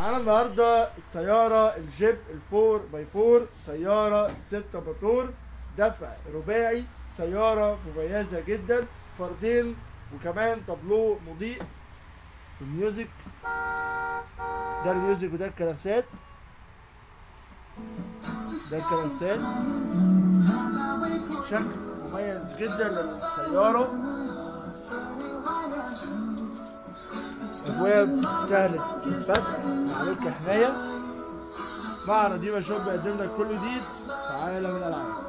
معانا النهارده السيارة الجيب الفور باي فور سيارة ستة موتور دفع رباعي سيارة مميزة جدا فردين وكمان تابلو مضيء الميوزك ده الميوزك وده الكلاسات ده الكلاسات شكل مميز جدا للسيارة ابواب سهلة الفتح عليك حماية معرض ديما شوب بيقدم لك كل جديد في عالم الالعاب